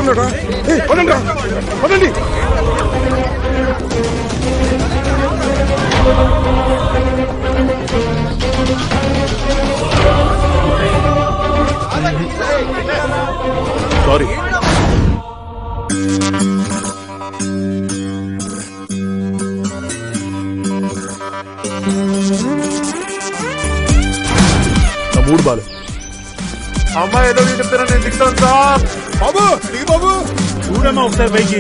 ఎక్కడున్నాడా ఏయ్, పదండి రా, పదండి సారీ నా మూడు బాలు అమ్మాయి ఏదో చెప్తారా నేను దిగుతాను సార్ బాబు దిగు బాబు చూడమ్మా ఒకసారి పైకి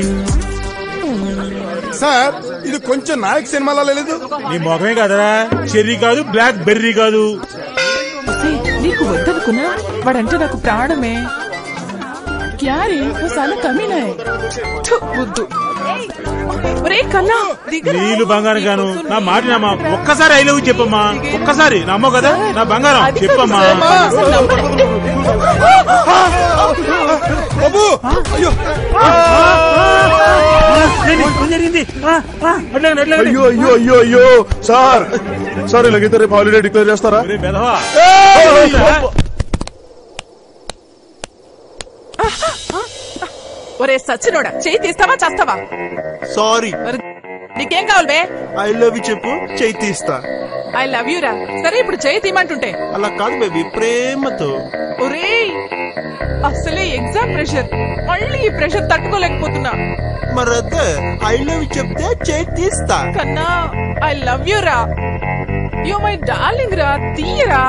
సార్ ఇది కొంచెం నాయక్ సినిమాలో లేదు నీ మొఖమే కదరా చెర్రీ కాదు బ్లాక్ బెర్రీ కాదు ఏయ్, నీకు వద్దనుకున్నా వాడంటే నాకు ప్రాణమే క్యారీ ఓ సాలా కమీనా హై. థు, వద్దు ఒరే కన్నా దిగరా. నీళ్ళు బంగారం గాను నా మాట నమ్మా ఒక్కసారి ఐ లవ్ చెప్పమ్మా ఒక్కసారి నమ్మో కదా నా బంగారం అది కాదు చెప్పమ్మా సార్, అసలు నమ్మనంటే- బాబు అయ్యో ఏం జరిగింది ఆ, ఆ, అట్లాగండి, అట్లాగండి. అయ్యో అయ్యో అయ్యో అయ్యో సార్ సార్ ఇలాగైతే రేపు హాలిడే డిక్లేర్ చేస్తారా ఒరే బెదవా. ఒరే సచ్చినోడా చేయి తీస్తావా చేస్తావా సారీ మరి నీకేం కావాలి బే ఐ లవ్ యూ చెప్పు చేయి తీస్తా ఐ లవ్ యూ రా సరే ఇప్పుడు చేయి తీయమంటుంటే అలా కాదు బేబీ ప్రేమతో ఒరే అసలే ఎగ్జామ్ ప్రెషర్ మళ్ళీ ఈ ప్రెషర్ తట్టుకోలేకపోతున్నా మరి అదే ఐ లవ్ యూ చెప్తే చేయి తీస్తా కన్నా ఐ లవ్ యూ రా యు మై డార్లింగ్ రా తీయరా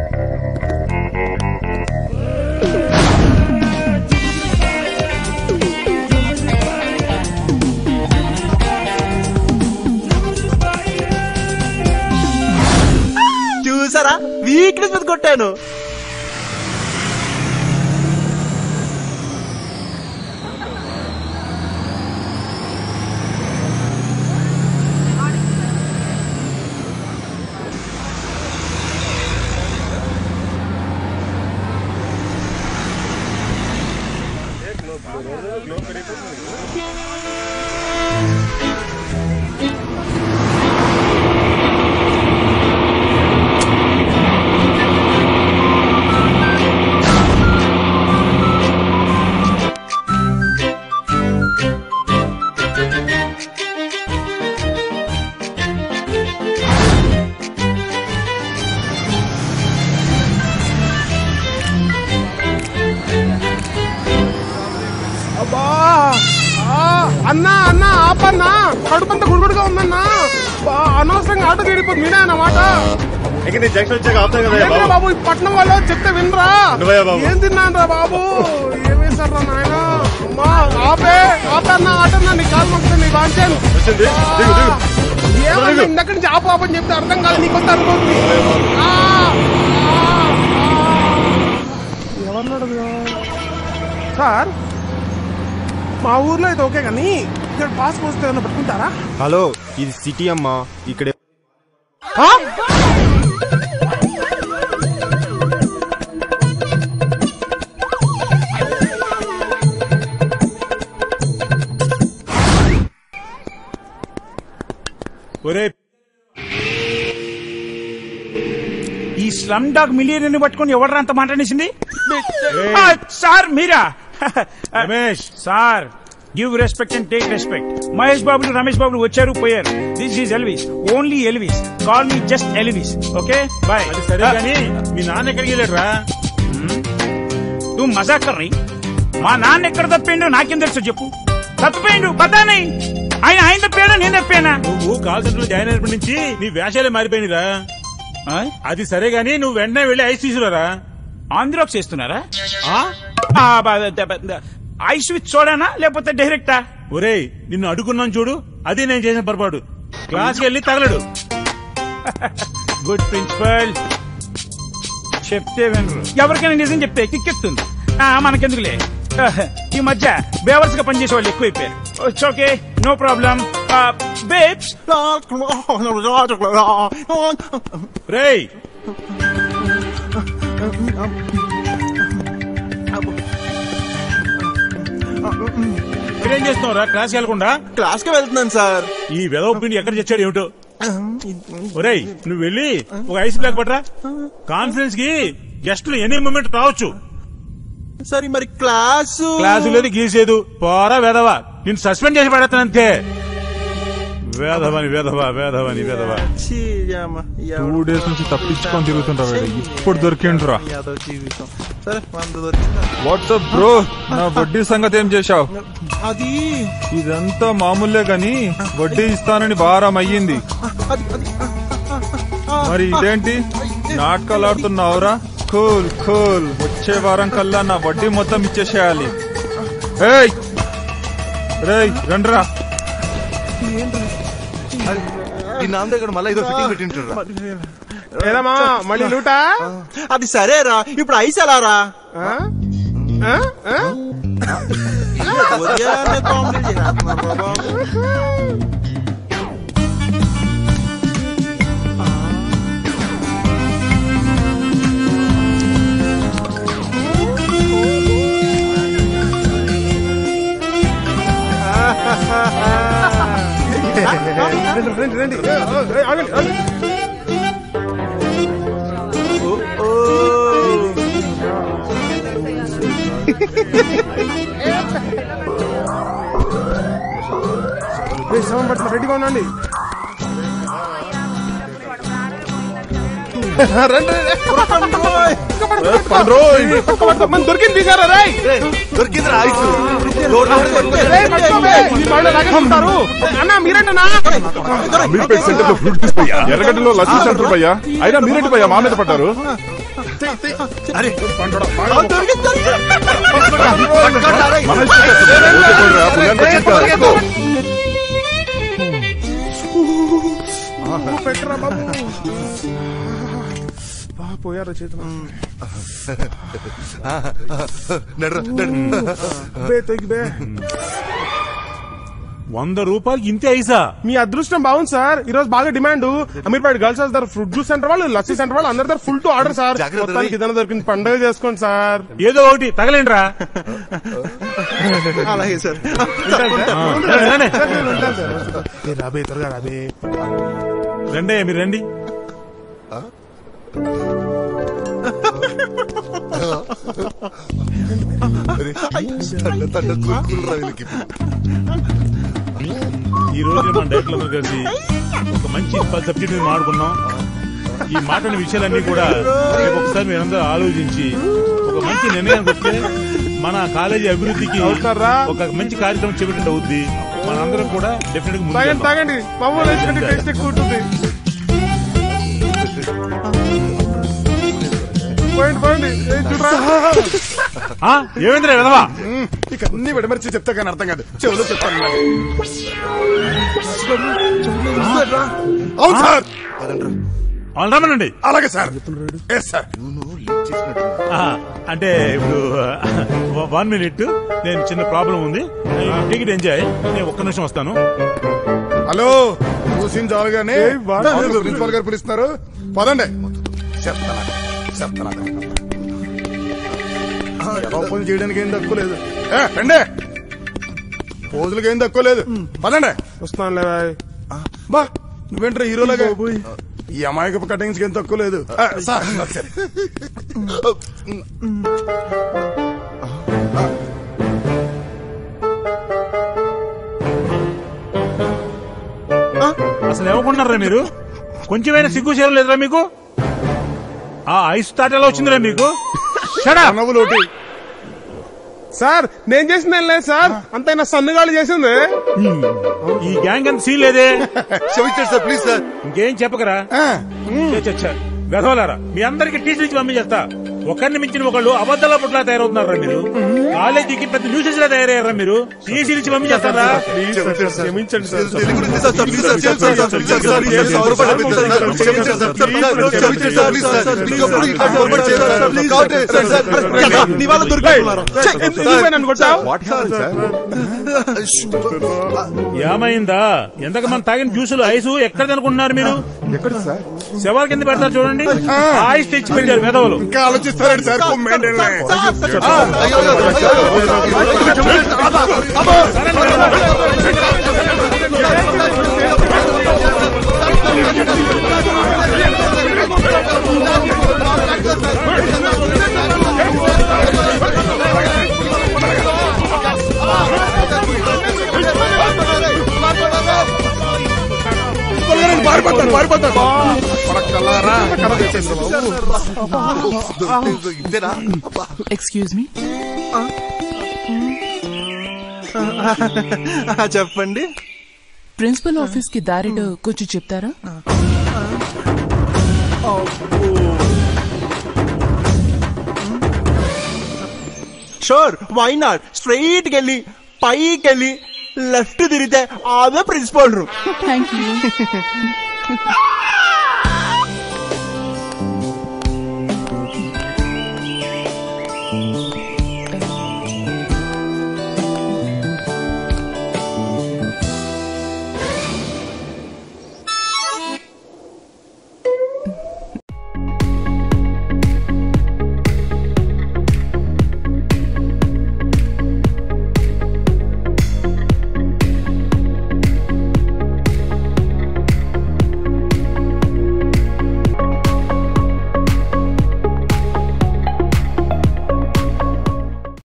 చూసారా వీక్నెస్ మీద కొట్టాను అబ్బా ఆ, అన్నా అన్నా ఆపన్నా కడుపంతా గుడుగుడుగా ఉందన్నా బా, అనవసరంగా ఆటో తీడిపోతుంది మీనే అన్నమాట ఇక నీ జంక్షన్ వచ్చాక ఆపుతాం కదా ఏంట్రా బాబు ఈ పట్నం వాళ్ళు చెప్తే వినరా నువ్వే బాబు. ఏం తిన్నాను రా బాబు ఏమేశారా నాయన అమ్మా ఆపే ఆపన్నా ఆటన్నా నీ కాలు మొక్కుతుంది నీ వాంచాను వచ్చింది దిగు దిగు ఏమన్నా ఇందక్కడి నుంచి ఆపు ఆపని చెప్తే అర్థం కాదు నీకు వస్తే అనుకోండి ఎవరినాడు సార్ మా ఊర్లో అయితే ఓకే కానీ ఇక్కడ పాస్ పోస్తే ఏమైనా పెట్టుకుంటారా హలో ఇది సిటీ అమ్మా ఇక్కడే ఆ? ఒరే ఈ స్లమ్ డాగ్ మిలియన్ పట్టుకొని ఎవడరా అంత మాట్లాడేసింది ఆ, సార్ మీరా Ramesh sir give respect and take respect Mahesh బాబులు రమేష్ బాబులు వచ్చారు పోయారు this is Elvis only Elvis call me just Elvis okay bye సరే కానీ మీ నాన్న ఎక్కడికి వెళ్ళాడురా నువ్వు మజాక్ కర్రీ మా నాన్న ఎక్కడ తప్పిండో నాకేం తెలుసు చెప్పు తప్పిపోయిండు పతానే ఆయన ఆయన తప్పాడా నేను తప్పానా నువ్వు కాల్ సెంటర్ లో జాయిన్ అయినప్పటి నుంచి నీ వేషాలే మారిపోయినరా అది సరే గానీ నువ్వు వెంటనే వెళ్ళి ఐస్ తీసుకురారా ఆంధ్రాక్స్ చేస్తున్నారా ఐస్ విత్ చూడానా లేకపోతే డైరెక్టా ఒరేయ్ నిన్ను అడుగున్నాను చూడు అది నేను చేసిన పొరపాటు క్లాస్కి వెళ్ళి తగలడు గుడ్ ప్రిన్సిపల్ చెప్తే వినరు ఎవరికైనా నిజం చెప్తే కిక్కెత్తుంది ఆ, మనకెందుకులే ఆ, ఈ మధ్య బేవర్స్ గా పనిచేసే వాళ్ళు ఎక్కువైపోయారు ఓకే నో ప్రాబ్లం బేబ్స్ రేయ్ మీరేం చేస్తున్నారా క్లాస్ వెళ్ళకుండా క్లాస్ కి వెళ్తున్నాను సార్ ఈ వెదవ పిండి ఎక్కడ చచ్చాడు ఏమిటో ఒరేయ్ నువ్వు వెళ్ళి ఒక ఐస్ బ్లాక్ పట్టరా కాన్ఫరెన్స్ కి గెస్టులు ఎనీ మూమెంట్ రావచ్చు సరే మరి క్లాసు క్లాసు లేదు గీసేదు పోరా వేదవా నేను సస్పెండ్ చేసి పడతాను అంతే వేదవని వేదవా వేదవని వేదవా ఛీ, యమ్మ, ఎవడు టూ డేస్ నుంచి తప్పించుకొని తిరుగుతుంటా వీడు ఇప్పుడు దొరికిండ్రా యాదో జీవితం సరే వంద దొరికిందా వాట్సాప్ బ్రో నా వడ్డీ సంగతి ఏం చేశావు అది ఇదంతా మామూలే గాని వడ్డీ ఇస్తానని భారం అయ్యింది అది అది మరి ఇదేంటి నాటకాలు ఆడుతున్నావురా కూల్ కూల్ వచ్చే వారం కల్లా నా వడ్డీ మొత్తం ఇచ్చేసేయాలి ఏయ్ రేయ్ రండ్రా ఈ నాన్న దగ్గర మళ్ళీ ఏదో ఫిట్టింగ్ పెట్టింటారు ఏదమ్మా మళ్ళీ లూటా అది సరేరా ఇప్పుడు ఐస్ ఎలా రా ఆ? ఆ? ఆ? ఉదయాన్నే కామెడీ చేస్తున్నారు బాబు. రండి రండి రండి ఏ, ఏ, ఆగండి, ఆగండి. ఓ, ఏ, శవం పడుతున్నా రెడీగా ఉండండి రండి, రండి. మన దొరికింది తీసారా రేయ్ దొరికింది ఐస్ రేయ్, పట్టుకోవే. ఈ వాళ్ళు లాగేసుకుంటారు. అన్న మీరేంటన్నా మీర్పేట్ సెంటర్ లో ఫ్రూట్ జ్యూస్ భయ్యా ఎర్రగడ్డలో లస్సీ సెంటర్ భయ్యా అయినా మీరేంటి భయ్యా మా మీద పడ్డారు అరే ఆ, దొరికింది, దొరికింది. మన ఇష్టం చేస్తుంది. ఊరికే చూడరా, పుణ్యానికి వచ్చిందా? పెట్టరా బాబు బా, పోయారు చేతులు నడు నడు బే తొగి బే వంద రూపాయలు ఇంతే ఐసా మీ అదృష్టం బాగుంది సార్ ఈ రోజు బాగా డిమాండ్ అమీర్పేట గర్ల్స్ హౌస్ దగ్గర ఫ్రూట్ జ్యూస్ సెంటర్ వాళ్ళు లస్సీ సెంటర్ వాళ్ళు అందరి దగ్గర ఫుల్ టు ఆర్డర్ సార్ జాగ్రత్త మొత్తానికి ఏదైనా దొరికింది పండుగ చేసుకోండి సార్ ఏదో ఒకటి తగలేండ్రా అలాగే సార్ రండి, రండి. ఏ, రాబే త్వరగా రాబే రండి మీరు రండి తండ తండ కూల్ రా వీళ్ళకి ఈ రోజు మన డైరెక్టర్ అందరూ కలిసి ఒక మంచి సబ్జెక్ట్ మీద మాట్లాడుకున్నాం ఈ మాట్లాడిన విషయాలన్నీ కూడా రేపు ఒకసారి మీరందరూ ఆలోచించి ఒక మంచి నిర్ణయానికి వస్తే మన కాలేజీ అభివృద్ధికి అవుతారా? ఒక మంచి కార్యక్రమం చేపట్టినట్టు అవుద్ది మనందరం కూడా డెఫినెట్ గా తాగండి ముందుకు తాగండి మామూలు వేసుకుంటే టేస్ట్ ఎక్కువ ఉంటుంది పోయింది పోయిండి ఏ, చూడరా ఆ, ఏమైందిరా విధవా ఇక అన్ని విడమర్చి చెప్తే కానీ అర్థం కాదు చెవులు చెప్తాను నాకు. అవును సార్ వాళ్ళు రమ్మనండి అలాగే సార్ ఎస్ సార్ ఆ, అంటే ఇప్పుడు వన్ మినిట్ నేను చిన్న ప్రాబ్లం ఉంది టికెట్ ఎంజాయ్ నేను ఒక్క నిమిషం వస్తాను హలో చూసిన చాలుగానే ప్రిన్సిపాల్ గారు పిలుస్తున్నారు పదండి చెప్తాను చెప్తాను పోజులు చేయడానికి ఏం తక్కువ లేదు ఏ, రండి పోజులకి ఏం తక్కువ లేదు పదండి వస్తానులే బాయ్ బా నువ్వేంట్రా హీరోలాగా ఈ అమాయకపు కటింగ్స్ ఏం తక్కువ లేదు ఆ, సార్ సార్. అసలు ఏమనుకుంటున్నారా మీరు కొంచెమైనా సిగ్గు చేయడం లేదురా మీకు ఆ ఐస్ తాట ఎలా వచ్చిందిరా మీకు షడా నవ్వులు ఒకటి సార్ నేను చేసింది ఏం లేదు సార్ అంతైనా సన్నుగాళ్ళు చేసింది ఈ గ్యాంగ్ అంత సీన్ లేదే క్షమించండి సార్ ప్లీజ్ సార్ ఇంకేం చెప్పకరా చచ్చా వెధవలారా మీ అందరికి టీచర్ నుంచి పంపించేస్తా ఒకరిని మించిన ఒకళ్ళు అబద్ధాల పుట్లా తయారవుతున్నారా మీరు కాలేజీకి పెద్ద న్యూసెస్ లా తయారయ్యారా మీరు టీసీ నుంచి పంపించేస్తారా క్షమించండి సార్ నీ వాళ్ళ దొరికిపోయినారా ఎందుకు పోయి నన్ను కొట్టావు ఏమైందా ఎంతకు మన తాగిన జ్యూసులు ఐసు ఎక్కడ అనుకుంటున్నారు మీరు ఎక్కడ సార్ శవాల కింద పెడతారు చూడండి ఐస్ తెచ్చి పెట్టారు వెధవలు ఇంకా ఆలోచిస్తారండి సార్ కుమ్మేండి ఆ మారిపోతాడు పడక్కల్లారా కథ తెచ్చేసింది బాబు ఇదేనా ఎక్స్క్యూజ్ మీ చెప్పండి ప్రిన్సిపల్ ఆఫీస్ కి దారిలో కొంచెం చెప్తారా షూర్ వై నాట్ స్ట్రైట్ కెళ్ళి పైకి వెళ్ళి లెఫ్ట్ తిరిగితే అదే ప్రిన్సిపల్ రూమ్ థ్యాంక్ యూ